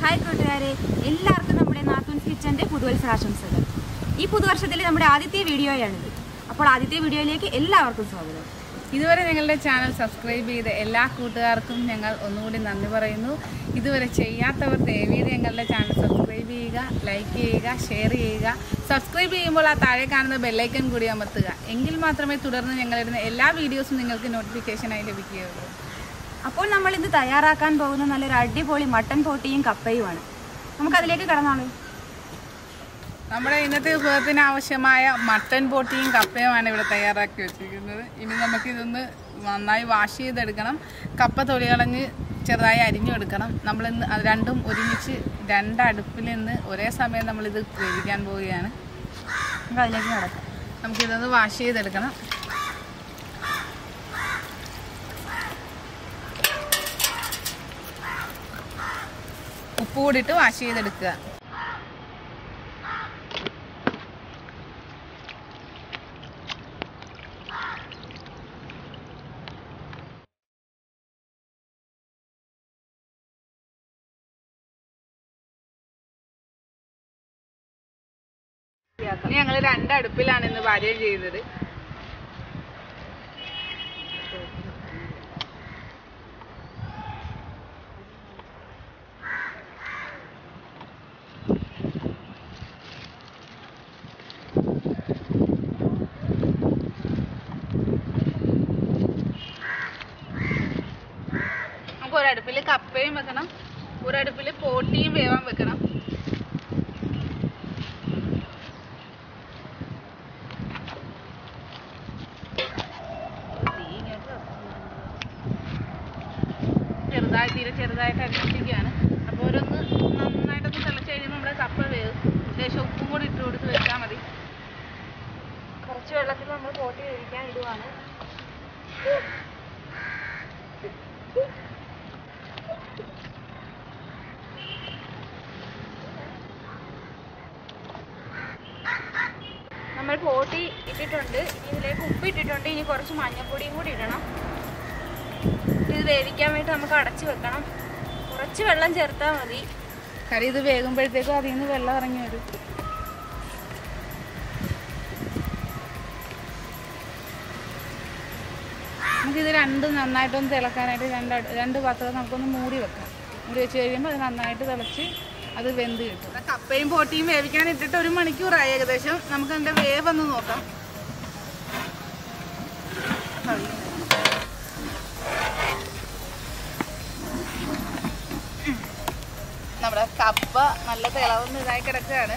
Hi കൂട്ടുകാരെ എല്ലാവർക്കും നമ്മുടെ നാത്തൂൻസ് കിച്ചന്റെ പുതുവത്സരാശംസകൾ ഈ പുതുവർഷത്തിൽ നമ്മുടെ ആദ്യത്തെ വീഡിയോയാണിത് അപ്പോൾ ആദ്യത്തെ വീഡിയോയിലേക്ക് എല്ലാവർക്കും സ്വാഗതം ഇതുവരെ ഞങ്ങളുടെ ചാനൽ സബ്സ്ക്രൈബ് ചെയ്ത എല്ലാ കൂട്ടുകാർക്കും ഞങ്ങൾ ഒന്നുകൂടി നന്ദി പറയുന്നു ഇതുവരെ ചെയ്യാത്തവർ ദയവീത് ഞങ്ങളുടെ ചാനൽ സബ്സ്ക്രൈബ് ചെയ്യുക ലൈക്ക് ചെയ്യുക ഷെയർ ചെയ്യുക സബ്സ്ക്രൈബ് ചെയ്യുമ്പോൾ ആ താഴെ കാണുന്ന ബെല്ലൈക്കൺ കൂടി അമർത്തുക എങ്കിൽ മാത്രമേ തുടർന്ന് ഞങ്ങളിടുന്ന എല്ലാ വീഡിയോസും നിങ്ങൾക്ക് നോട്ടിഫിക്കേഷനായി ലഭിക്കുകയുള്ളൂ അപ്പോൾ നമ്മൾ ഇന്ന് തയ്യാറാക്കാൻ പോകുന്ന നല്ലൊരു അടിപൊളി മട്ടൻ പോട്ടിയും കപ്പയുമാണ് നമുക്കതിലേക്ക് കടന്നാളൂ നമ്മുടെ ഇന്നത്തെ വിഭവത്തിന് ആവശ്യമായ മട്ടൻ പോട്ടിയും കപ്പയുമാണ് ഇവിടെ തയ്യാറാക്കി വെച്ചിരിക്കുന്നത് ഇനി നമുക്കിതൊന്ന് നന്നായി വാഷ് ചെയ്തെടുക്കണം കപ്പ തൊലി കളഞ്ഞ് ചെറുതായി അരിഞ്ഞെടുക്കണം നമ്മളിന്ന് അത് രണ്ടും ഒരുമിച്ച് രണ്ട് അടുപ്പിൽ നിന്ന് ഒരേ സമയം നമ്മളിത് വേവിക്കാൻ പോവുകയാണ് നമുക്ക് അതിലേക്ക് കടക്കാം നമുക്കിതൊന്ന് വാഷ് ചെയ്തെടുക്കണം ഉപ്പ് കൂടിയിട്ട് വാഷ് ചെയ്തെടുക്കുക ഇനി ഞങ്ങൾ രണ്ട് അടുപ്പിലാണ് ഇന്ന് പാചകം ചെയ്യുന്നത് നമുക്ക് ഒരടുപ്പിൽ കപ്പയും വെക്കണം ഒരടുപ്പിൽ പോട്ടിയും വേവാൻ വെക്കണം ചെറുതായി തീരെ ചെറുതായിട്ട് അരിഞ്ഞിരിക്കുകയാണ് അപ്പോൾ ഓരോന്ന് നന്നായിട്ടൊന്ന് തിളച്ച് കഴിയുമ്പോൾ നമ്മുടെ കപ്പ വേവും ലേശം ഉപ്പും കൂടി ഇട്ട് കൊടുത്ത് വെച്ചാൽ മതി കുറച്ച് വെള്ളത്തിൽ നമ്മൾ പോട്ടി കഴിക്കാൻ ഇടുവാണ് നമ്മൾ പോട്ടി ഇട്ടിട്ടുണ്ട് ഇനി ഇതിലേക്ക് ഉപ്പ് ഇട്ടിട്ടുണ്ട് ഇനി കുറച്ച് മഞ്ഞൾപ്പൊടിയും കൂടി ഇടണം ഇത് വേവിക്കാൻ വേണ്ടി നമുക്ക് അടച്ചു വെക്കണം കുറച്ച് വെള്ളം ചേർത്താൽ മതി കറി ഇത് വേകുമ്പോഴത്തേക്കും അതിൽ നിന്ന് വെള്ളം ഇറങ്ങി വരും നമുക്കിത് രണ്ടും നന്നായിട്ടൊന്ന് തിളക്കാനായിട്ട് രണ്ട് അട്- രണ്ട് പാത്രം നമുക്കൊന്ന് മൂടി വെക്കാം മൂടി വെച്ച് കഴിയുമ്പോൾ അത് നന്നായിട്ട് തിളച്ച് അത് വെന്ത് കിട്ടും കപ്പയും പോട്ടിയും വേവിക്കാൻ ഇട്ടിട്ട് ഒരു മണിക്കൂറായി ഏകദേശം നമുക്ക് അതിൻ്റെ വേവൊന്ന് നോക്കാം നമ്മുടെ കപ്പ നല്ല തിളവൊന്നും ഇതായി കിടക്കുകയാണ്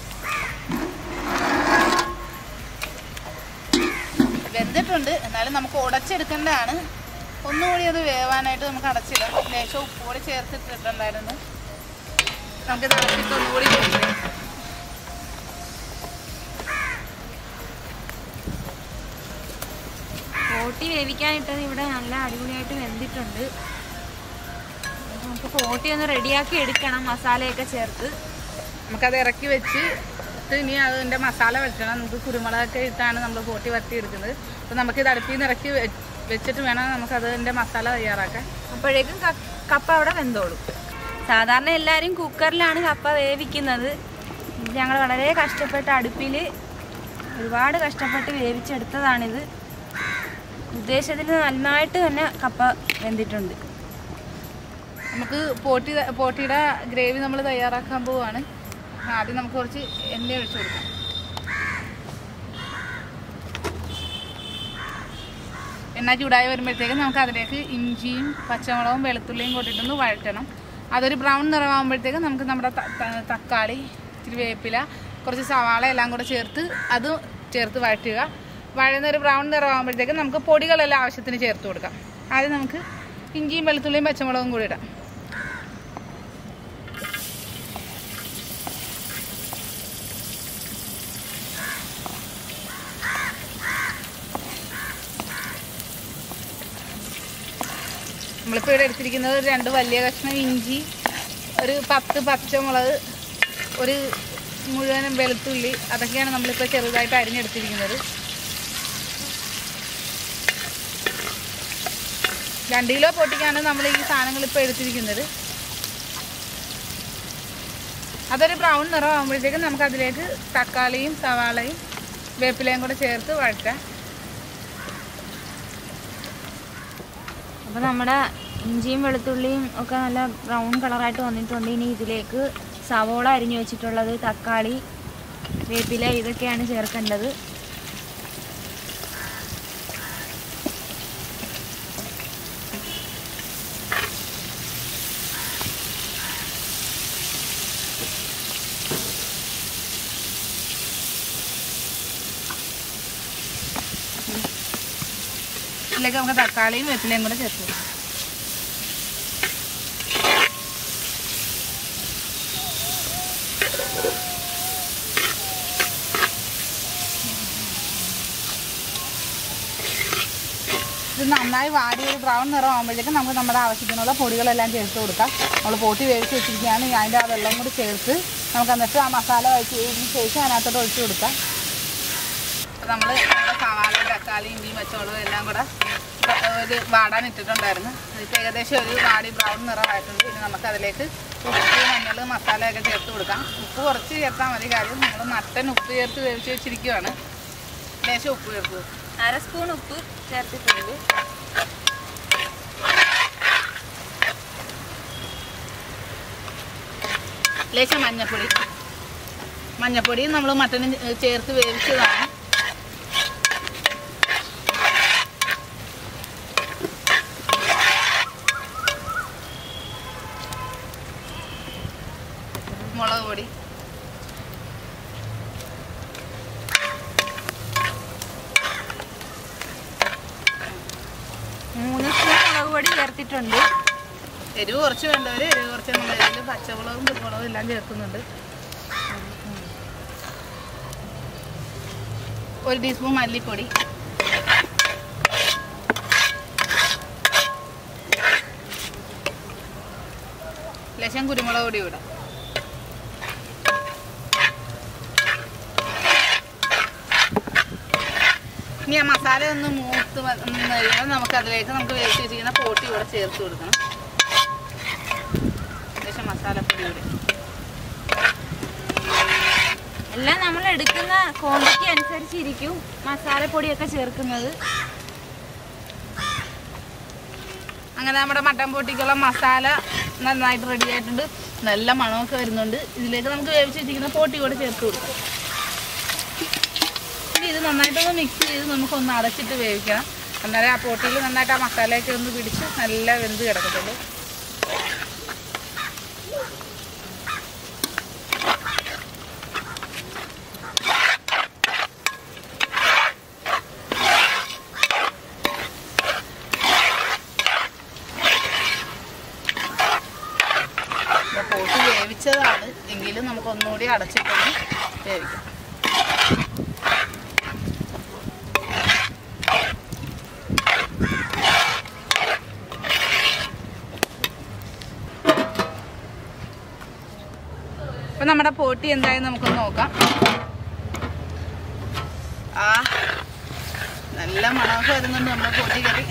വെന്തിട്ടുണ്ട് എന്നാലും നമുക്ക് ഉടച്ചെടുക്കേണ്ടതാണ് ഒന്നുകൂടി അത് വേവാനായിട്ട് നമുക്ക് അടച്ചിടാം ലേശം ഉപ്പ് കൂടി ചേർത്തിട്ടിട്ടുണ്ടായിരുന്നു നമുക്ക് തിളച്ചിട്ട് ഒന്നുകൂടി വേവിക്കാം പോട്ടി വേവിക്കാനിട്ടത് ഇവിടെ നല്ല അടിപൊളിയായിട്ട് വെന്തിട്ടുണ്ട് നമുക്ക് പോട്ടി ഒന്ന് റെഡിയാക്കി എടുക്കണം മസാലയൊക്കെ ചേർത്ത് നമുക്കത് ഇറക്കി വെച്ച് ഇട്ട് ഇനി അതിൻ്റെ മസാല വെക്കണം നമുക്ക് കുരുമുളകൊക്കെ ഇട്ടാണ് നമ്മൾ പോട്ടി വരട്ടി എടുക്കുന്നത് അപ്പോൾ നമുക്കിത് അടുപ്പിൽ നിന്ന് ഇറക്കി വെ- വെച്ചിട്ട് വേണം നമുക്കത് അതിൻ്റെ മസാല തയ്യാറാക്കാൻ അപ്പോഴേക്കും ക- കപ്പ അവിടെ വെന്തോളും സാധാരണ എല്ലാവരും കുക്കറിലാണ് കപ്പ വേവിക്കുന്നത് ഞങ്ങൾ വളരെ കഷ്ടപ്പെട്ട് അടുപ്പിൽ ഒരുപാട് കഷ്ടപ്പെട്ട് വേവിച്ചെടുത്തതാണിത് ഉദ്ദേശത്തിന് നന്നായിട്ട് തന്നെ കപ്പ വെന്തിട്ടുണ്ട് നമുക്ക് പോട്ടി ത- പോട്ടിയുടെ ഗ്രേവി നമ്മൾ തയ്യാറാക്കാൻ പോവുകയാണ് ആദ്യം നമുക്ക് കുറച്ച് എണ്ണ ഒഴിച്ചു കൊടുക്കാം എണ്ണ ചൂടായി വരുമ്പോഴത്തേക്കും നമുക്ക് അതിലേക്ക് ഇഞ്ചിയും പച്ചമുളകും വെളുത്തുള്ളിയും കൂട്ടിയിട്ടൊന്ന് വഴറ്റണം അതൊരു ബ്രൗൺ നിറമാകുമ്പോഴത്തേക്കും നമുക്ക് നമ്മുടെ ത- ത- തക്കാളി ഇത്തിരി വേപ്പില കുറച്ച് സവാള എല്ലാം കൂടെ ചേർത്ത് അത് ചേർത്ത് വഴറ്റുക വഴന്ന ഒരു ബ്രൗൺ നിറമാകുമ്പോഴത്തേക്കും നമുക്ക് പൊടികളെല്ലാം ആവശ്യത്തിന് ചേർത്ത് കൊടുക്കാം ആദ്യം നമുക്ക് ഇഞ്ചിയും വെളുത്തുള്ളിയും പച്ചമുളകും കൂടി ഇടാം നമ്മളിപ്പോൾ ഇവിടെ എടുത്തിരിക്കുന്നത് ഒരു രണ്ട് വലിയ കഷ്ണം ഇഞ്ചി ഒരു പത്ത് പച്ചമുളക് ഒരു മുഴുവനും വെളുത്തുള്ളി അതൊക്കെയാണ് നമ്മളിപ്പോൾ ചെറുതായിട്ട് അരിഞ്ഞെടുത്തിരിക്കുന്നത് രണ്ട് കിലോ പൊട്ടിക്കാണ് നമ്മൾ ഈ സാധനങ്ങൾ ഇപ്പോൾ എടുത്തിരിക്കുന്നത് അതൊരു ബ്രൗൺ നിറം ആകുമ്പോഴത്തേക്കും നമുക്ക് അതിലേക്ക് തക്കാളിയും സവാളയും വേപ്പിലയും കൂടെ ചേർത്ത് വഴറ്റാം അപ്പോൾ നമ്മുടെ ഇഞ്ചിയും വെളുത്തുള്ളിയും ഒക്കെ നല്ല ബ്രൗൺ കളറായിട്ട് വന്നിട്ടുണ്ട് ഇനി ഇതിലേക്ക് സവോള അരിഞ്ഞു വെച്ചിട്ടുള്ളത് തക്കാളി വേപ്പില ഇതൊക്കെയാണ് ചേർക്കേണ്ടത് ഇതിലേക്ക് നമുക്ക് തക്കാളിയും വേപ്പിലയും കൂടെ ചേർത്ത് കൊടുക്കാം ഇത് നന്നായി വാടി ഒരു ബ്രൗൺ നിറം ആകുമ്പോഴേക്കും നമുക്ക് നമ്മുടെ ആവശ്യത്തിനുള്ള പൊടികളെല്ലാം ചേർത്ത് കൊടുക്കാം നമ്മൾ പോട്ടി വേവിച്ച് വെച്ചിരിക്കുകയാണ് അതിൻ്റെ ആ വെള്ളം കൂടി ചേർത്ത് നമുക്ക് എന്നിട്ട് ആ മസാല വഴറ്റിയതിന് ശേഷം അതിനകത്തോട്ട് ഒഴിച്ച് കൊടുക്കാം അപ്പോൾ നമ്മൾ നമ്മുടെ സവാളയും തക്കാളിയും ഇഞ്ചിയും പച്ചമുളകും എല്ലാം കൂടെ ഒരു വാടാൻ ഇട്ടിട്ടുണ്ടായിരുന്നു അതിപ്പോൾ ഏകദേശം ഒരു വാടി ബ്രൗൺ നിറമായിട്ടുണ്ട് ഇനി നമുക്ക് അതിലേക്ക് ഉപ്പ് മഞ്ഞൾ മസാലയൊക്കെ ചേർത്ത് കൊടുക്കാം ഉപ്പ് കുറച്ച് ചേർത്താൽ മതി കാര്യം നമ്മൾ മട്ടൻ ഉപ്പ് ചേർത്ത് വേവിച്ച് വെച്ചിരിക്കുകയാണ് ലേശം ഉപ്പ് ചേർത്ത് കൊടുക്കും അര സ്പൂൺ ഉപ്പ് ചേർത്തിട്ടുണ്ട് ലേശം മഞ്ഞപ്പൊടി മഞ്ഞപ്പൊടി നമ്മൾ മട്ടന് ചേർത്ത് വേവിച്ചതാണ് മുളക് പൊടി മൂന്ന് സ്പൂൺ മുളക് പൊടി ചേർത്തിട്ടുണ്ട് എരിവ് കുറച്ച് വേണ്ടവർ എരിവ് കുറച്ച് നമ്മൾ പച്ചമുളകും കുരുമുളകും എല്ലാം ചേർക്കുന്നുണ്ട് ഒരു ടീസ്പൂൺ മല്ലിപ്പൊടി ലേശം കുരുമുളക് പൊടി ഇടാം ഇനി ആ മസാല ഒന്ന് മൂത്ത് വന്ന് കഴിയുമ്പോൾ നമുക്ക് അതിലേക്ക് നമുക്ക് വേവിച്ച് വെച്ചിരിക്കുന്ന പോട്ടി കൂടെ ചേർത്ത് കൊടുക്കണം ലേശം മസാലപ്പൊടി കൂടി എല്ലാം നമ്മൾ എടുക്കുന്ന ക്വാണ്ടിറ്റി അനുസരിച്ചിരിക്കും മസാലപ്പൊടിയൊക്കെ ചേർക്കുന്നത് അങ്ങനെ നമ്മുടെ മട്ടൻ പൊട്ടിക്കുള്ള മസാല നന്നായിട്ട് റെഡി ആയിട്ടുണ്ട് നല്ല മണമൊക്കെ വരുന്നുണ്ട് ഇതിലേക്ക് നമുക്ക് വേവിച്ച് വെച്ചിരിക്കുന്ന പോട്ടി കൂടെ ചേർത്ത് കൊടുക്കാം ഇനി ഇത് നന്നായിട്ടൊന്ന് മിക്സ് ചെയ്ത് നമുക്കൊന്ന് അടച്ചിട്ട് വേവിക്കണം അന്നേരം ആ പോട്ടിയിൽ നന്നായിട്ട് ആ മസാലയൊക്കെ ഒന്ന് പിടിച്ച് നല്ല വെന്ത് കിടക്കത്തുള്ളൂ ഇപ്പൊ പോട്ടി വേവിച്ചതാണ് എങ്കിലും നമുക്ക് ഒന്നുകൂടി അടച്ചിട്ടൊന്ന് വേവിക്കാം അപ്പൊ നമ്മുടെ പോട്ടി എന്തായാലും നമുക്കൊന്ന് നോക്കാം ആ നല്ല മണമൊക്കെ വരുന്നുണ്ട് നമ്മുടെ പോട്ടി കറി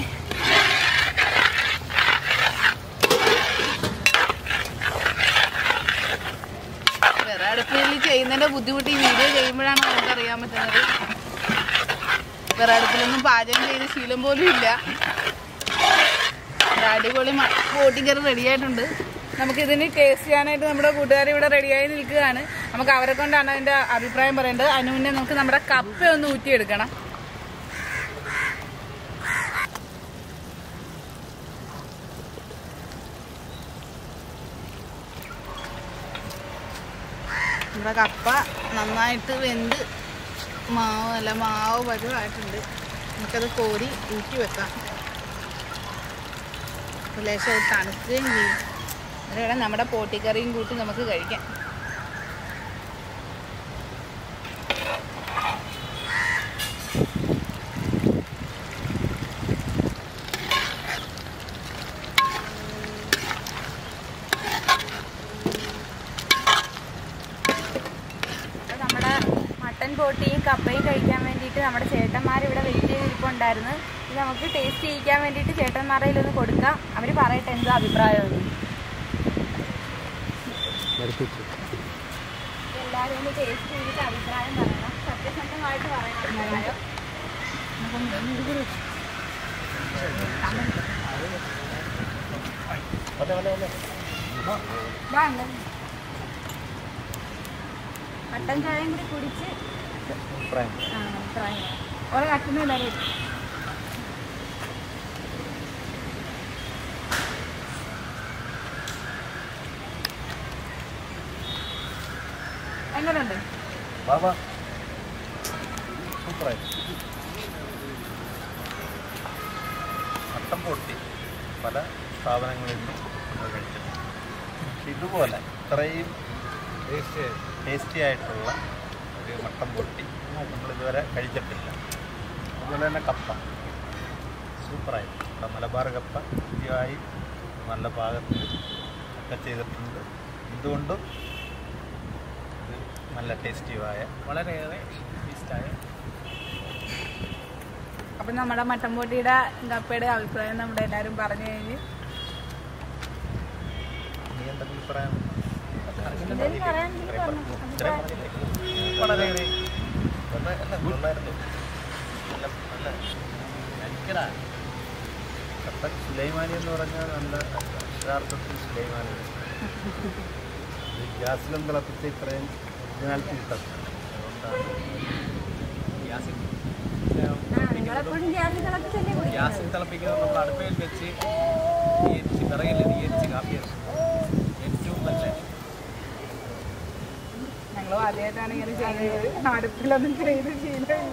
വേറെ അടുപ്പിൽ ചെയ്യുന്നതിന്റെ ബുദ്ധിമുട്ട് ഈ വീഡിയോ ചെയ്യുമ്പോഴാണ് നമുക്ക് അറിയാൻ പറ്റുന്നത് വേറെ അടുപ്പിലൊന്നും പാചകം ചെയ്ത് ശീലം പോലും ഇല്ല ഒരു അടിപൊളി ബോട്ടിക്കറി റെഡി ആയിട്ടുണ്ട് നമുക്ക് ഇതിന് ടേസ്റ്റ് ചെയ്യാനായിട്ട് നമ്മുടെ കൂട്ടുകാർ ഇവിടെ റെഡിയായി നിൽക്കുകയാണ് നമുക്ക് അവരെ കൊണ്ടാണ് അതിന്റെ അഭിപ്രായം പറയേണ്ടത് അതിന് മുന്നേ നമുക്ക് നമ്മുടെ കപ്പ ഒന്ന് ഊറ്റിയെടുക്കണം നമ്മുടെ കപ്പ നന്നായിട്ട് വെന്ത് മാവ് അല്ല മാവ് പരുവായിട്ടുണ്ട് നമുക്കത് കോരി ഊറ്റി വെക്കാം അപ്പോൾ ലേശം അത് തണുക്കുകയും ചെയ്യും അതിലൂടെ നമ്മുടെ പോട്ടിക്കറിയും കൂട്ടി നമുക്ക് കഴിക്കാം അപ്പോൾ നമ്മുടെ മട്ടൻ പോട്ടിയും കപ്പയും കഴിക്കാൻ വേണ്ടിയിട്ട് നമ്മുടെ ചേട്ടന്മാർ ഇവിടെ വെയിറ്റ് ചെയ്തിരിപ്പുണ്ടായിരുന്നു ഇത് നമുക്ക് ടേസ്റ്റ് ചെയ്യിക്കാൻ വേണ്ടിയിട്ട് ചേട്ടന്മാരുടെ ഒന്ന് കൊടുക്കാം അവർ പറയട്ടെ എന്തോ അഭിപ്രായമെന്ന് എല്ലാവരും ഒന്ന് ടേസ്റ്റ് ചെയ്തിട്ട് അഭിപ്രായം പറയണം സത്യസന്ധമായിട്ട് പറയണം അഭിപ്രായം കട്ടൻ ചായയും കൂടി കുടിച്ച് ആ അഭിപ്രായം ഓരോ കട്ടിന് എല്ലാവരും എങ്ങനെയുണ്ട് ബാബാ സൂപ്പറായി മട്ടൻ പൊട്ടി പല സ്ഥാപനങ്ങളിൽ നിന്നും നമ്മൾ കഴിച്ചിട്ടുണ്ട് പക്ഷെ ഇതുപോലെ ഇത്രയും ടേസ്റ്റി ആയിട്ടുള്ള ഒരു മട്ടൻ പൊട്ടി നമ്മളിതുവരെ കഴിച്ചിട്ടില്ല അതുപോലെ തന്നെ കപ്പ സൂപ്പറായി നമ്മുടെ മലബാർ കപ്പ കൃത്യമായി നല്ല പാകത്തിൽ ഒക്കെ ചെയ്തിട്ടുണ്ട് എന്തുകൊണ്ടും ഇത് നല്ല ടേസ്റ്റിയുമായ വളരെയേറെ ടേസ്റ്റായ അപ്പം നമ്മുടെ മട്ടൻ പൊട്ടിയുടെ കപ്പയുടെ അഭിപ്രായം നമ്മുടെ എല്ലാവരും പറഞ്ഞു കഴിഞ്ഞ് നീ എന്തെങ്കിലും പറയാൻ എന്തെങ്കിലും പറയാനെങ്കിൽ പറഞ്ഞു വളരെയേറെ നല്ല അല്ല നന്നായിരുന്നു നല്ല നല്ല ഭയങ്കര കപ്പൻ സുലൈമാനി എന്ന് പറഞ്ഞാൽ നല്ല അക്ഷരാർത്ഥത്തിൽ സുലൈമാനി ഇത് ഗ്യാസിലും തിളപ്പിച്ച് ഇത്രയും ഒറിജിനാലിറ്റി കിട്ടുന്നത് അതുകൊണ്ടാണ് ആ നിങ്ങളെപ്പോഴും ഗ്യാസ് തിളപ്പിച്ചല്ലേ കുടിക്കുന്നത് ഗ്യാസിൽ തിളപ്പിക്കുന്നത് നമ്മൾ അടുപ്പയിൽ വെച്ച് തീയരിച്ച് വിറകിൽ തീയരിച്ച് കാപ്പി ഏറ്റവും നല്ല ഞങ്ങൾ ആദ്യമായിട്ടാണ് ഇങ്ങനെ ചെയ്യുന്നത് അടുപ്പിലൊന്നും ചെയ്ത് ശീലമില്ല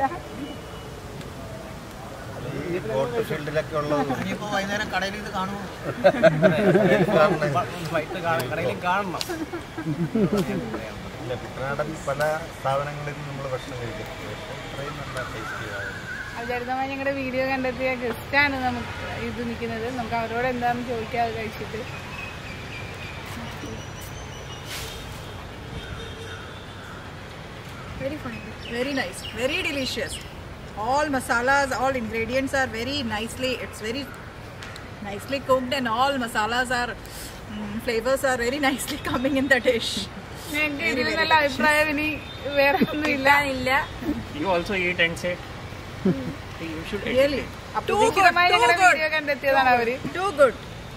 ഈ ബോട്ട് ഫീൽഡിലൊക്കെ ഉള്ളത് ഇനിയിപ്പോൾ വൈകുന്നേരം കടയിൽ ഇത് കാണുമോ കാണണം. ഫ്ലൈറ്റ് കടയിലും കാണണം ഇല്ല കുട്ടനാടൻ പല സ്ഥാപനങ്ങളിൽ നമ്മൾ ഭക്ഷണം കഴിച്ചിട്ടുണ്ട് പക്ഷേ ഇത്രയും നല്ല ടേസ്റ്റിയായിരുന്നു അവിചാരിതമായി ഞങ്ങളുടെ വീഡിയോ കണ്ടെത്തിയ ഗസ്റ്റാണ് നമുക്ക് ഇത് നിൽക്കുന്നത് നമുക്ക് അവരോട് എന്താണെന്ന് ചോദിക്കാതെ കഴിച്ചിട്ട് Very fine. Very nice. Very delicious. All masalas, all ingredients are very nicely, it's very nicely cooked and all masalas are, mm, flavors are very nicely coming in the dish. ഞങ്ങൾക്ക് ഇതിന് നല്ല അഭിപ്രായം ഇനി വേറെ ഒന്നുമില്ല ഇല്ല You also eat and say you should eat. Really. Too good, അപ്രതീക്ഷിതമായി too ഞങ്ങളുടെ good. വീഡിയോ കണ്ടെത്തിയതാണ് അവര് Too good.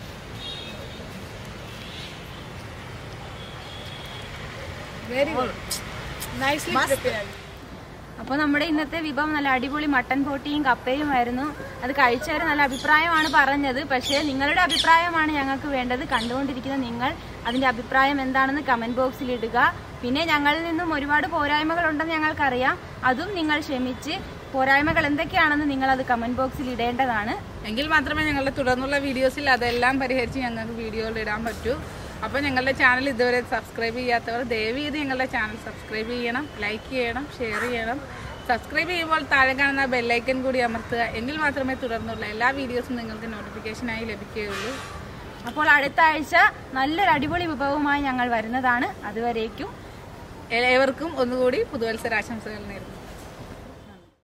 Very good. Nicely prepared അപ്പോൾ നമ്മുടെ ഇന്നത്തെ വിഭവം നല്ല അടിപൊളി മട്ടൻ പോട്ടിയും കപ്പയും ആയിരുന്നു അത് കഴിച്ചവർ നല്ല അഭിപ്രായമാണ് പറഞ്ഞത് പക്ഷേ നിങ്ങളുടെ അഭിപ്രായമാണ് ഞങ്ങൾക്ക് വേണ്ടത് കണ്ടുകൊണ്ടിരിക്കുന്ന നിങ്ങൾ അതിന്റെ അഭിപ്രായം എന്താണെന്ന് കമന്റ് ബോക്സിൽ ഇടുക പിന്നെ ഞങ്ങളിൽ നിന്നും ഒരുപാട് പോരായ്മകൾ ഉണ്ടെന്ന് ഞങ്ങൾക്കറിയാം അതും നിങ്ങൾ ക്ഷമിച്ച് പോരായ്മകൾ എന്തൊക്കെയാണെന്ന് നിങ്ങൾ അത് കമന്റ് ബോക്സിൽ ഇടേണ്ടതാണ് എങ്കിൽ മാത്രമേ ഞങ്ങളുടെ തുടർന്നുള്ള വീഡിയോസിൽ അതെല്ലാം പരിഹരിച്ച് ഞങ്ങൾക്ക് വീഡിയോകൾ ഇടാൻ പറ്റൂ അപ്പോൾ ഞങ്ങളുടെ ചാനൽ ഇതുവരെ സബ്സ്ക്രൈബ് ചെയ്യാത്തവർ ദയവ് ചെയ്ത് ഞങ്ങളുടെ ചാനൽ സബ്സ്ക്രൈബ് ചെയ്യണം ലൈക്ക് ചെയ്യണം ഷെയർ ചെയ്യണം സബ്സ്ക്രൈബ് ചെയ്യുമ്പോൾ താഴെ കാണുന്ന ബെല്ലൈക്കൻ കൂടി അമർത്തുക എങ്കിൽ മാത്രമേ തുടർന്നുള്ള എല്ലാ വീഡിയോസും നിങ്ങൾക്ക് നോട്ടിഫിക്കേഷനായി ലഭിക്കുകയുള്ളൂ അപ്പോൾ അടുത്ത ആഴ്ച നല്ലൊരു അടിപൊളി വിഭവവുമായി ഞങ്ങൾ വരുന്നതാണ് അതുവരേക്കും ഏവർക്കും ഒന്നുകൂടി പുതുവത്സരാശംസകൾ നേരുന്നു